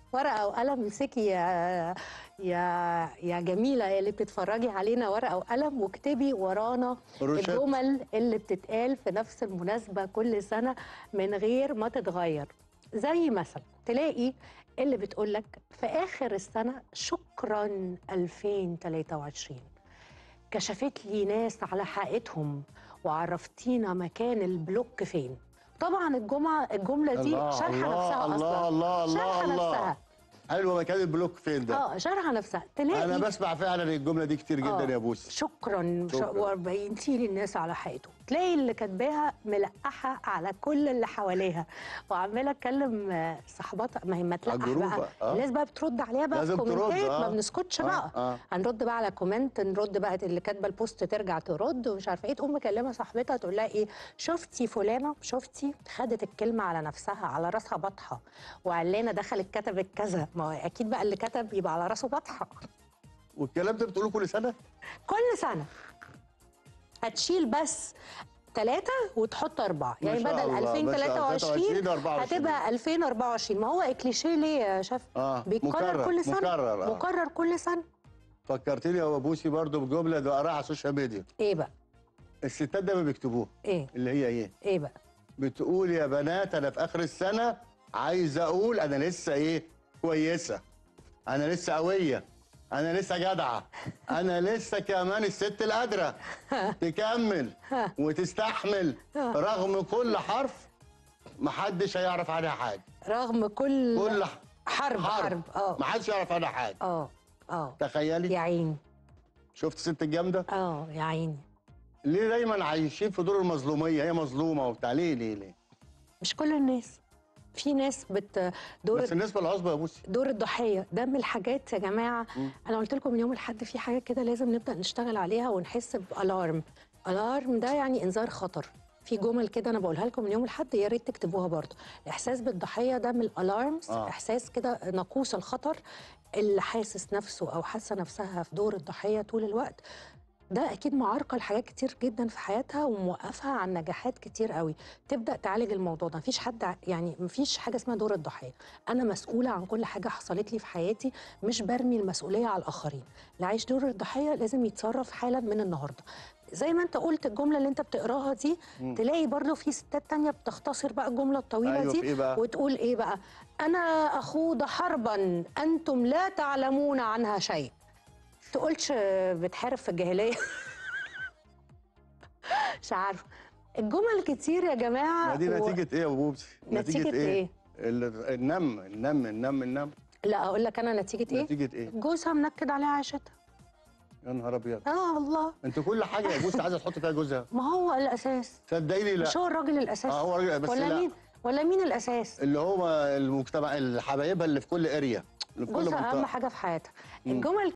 ورقه وقلم امسكي يا يا يا جميله اللي بتتفرجي علينا ورقه وقلم واكتبي ورانا روشات. الجمل اللي بتتقال في نفس المناسبه كل سنه من غير ما تتغير زي مثلا تلاقي اللي بتقول لك في اخر السنه شكرا 2023 كشفت لي ناس على حقيقتهم وعرفتينا مكان البلوك فين طبعا الجمعه الجمله دي الله شارحه الله نفسها الله اصلا الله الله شارحه الله نفسها حلو مكان البلوك فين ده اه شارحه نفسها تلاقي انا بسمع فعلا الجمله دي كتير جدا آه، يا بوسي شكرا, شكراً. شكرا. وبينتي لي الناس على حقيقته تلاقي اللي كاتباها ملقحه على كل اللي حواليها وعماله اتكلم آه، صاحباتها ما هي ما تلقح الجروب بقى بقى، آه. الناس بقى بترد عليها بقى لازم في ترد، كومنتات آه. ما بنسكتش آه، بقى آه. هنرد بقى على كومنت نرد بقى اللي كاتبه البوست ترجع ترد ومش عارفه ايه تقوم مكلمه صاحبتها تقول لها ايه شفتي فلانه شفتي خدت الكلمه على نفسها على راسها بطحه وعلانه دخلت كتبت كذا ما هو اكيد بقى اللي كتب يبقى على راسه بطحه والكلام ده بتقوله كل سنه كل سنه هتشيل بس ثلاثة وتحط أربعة ما يعني شاء بدل الله، ما شاء 2023 الله، 24. هتبقى 2024 ما هو إكليشيه ليه يا شيف؟ آه، بيتكرر مكرر، كل سنة مكرر، آه. مكرر كل سنة فكرتني يا بوسي برضو بجمله ده قراها على السوشيال ميديا إيه بقى؟ الستات دايما بيكتبوها إيه؟ اللي هي ايه إيه بقى؟ بتقول يا بنات انا في اخر السنه عايز اقول انا لسه ايه كويسه انا لسه قويه انا لسه جدعه انا لسه كمان الست القادره تكمل وتستحمل رغم كل حرف محدش هيعرف عنها حاجه رغم كل كل حرب حرب اه محدش يعرف عنها حاجه اه اه تخيلي يا عيني شفت الست الجامده اه يا عيني ليه دايما عايشين في دور المظلوميه هي مظلومه وبتاع ليه ليه ليه مش كل الناس في ناس بت دور بس النسبه العظمى يا بوسي دور الضحيه ده من الحاجات يا جماعه مم. انا قلت لكم من يوم الاحد في حاجات كده لازم نبدا نشتغل عليها ونحس بالارم الارم ده يعني انذار خطر في جمل كده انا بقولها لكم من يوم الاحد يا ريت تكتبوها برضه الاحساس بالضحيه ده من الالارمز آه. آه. احساس كده ناقوس الخطر اللي حاسس نفسه او حاسه نفسها في دور الضحيه طول الوقت ده اكيد معرقل لحاجات كتير جدا في حياتها وموقفها عن نجاحات كتير قوي تبدا تعالج الموضوع ده مفيش حد ع- يعني مفيش حاجه اسمها دور الضحيه انا مسؤوله عن كل حاجه حصلت لي في حياتي مش برمي المسؤوليه على الاخرين اللي عايش دور الضحيه لازم يتصرف حالا من النهارده زي ما انت قلت الجمله اللي انت بتقراها دي مم. تلاقي برضو في ستات تانية بتختصر بقى الجمله الطويله أيوة، دي في إيه بقى؟ وتقول ايه بقى انا اخوض حربا انتم لا تعلمون عنها شيء تقولش بتحارب في الجاهليه مش عارفه الجمل كتير يا جماعه ما دي و- نتيجة ايه يا بوبسي؟ نتيجة إيه؟ ال- النم النم النم النم لا اقول لك انا نتيجه ايه نتيجة ايه؟ جوزها منكد عليها عيشتها يا نهار ابيض اه والله انت كل حاجة يا بوسي عايزة تحط فيها جوزها ما هو الاساس صدقيني لا مش هو الراجل الاساس اه هو راجل بس ولا لا مين ولا مين الاساس اللي هو المجتمع الحبايبها اللي في كل اريا اللي في كل جوزها اهم منطقة حاجه في حياتها مم. الجمل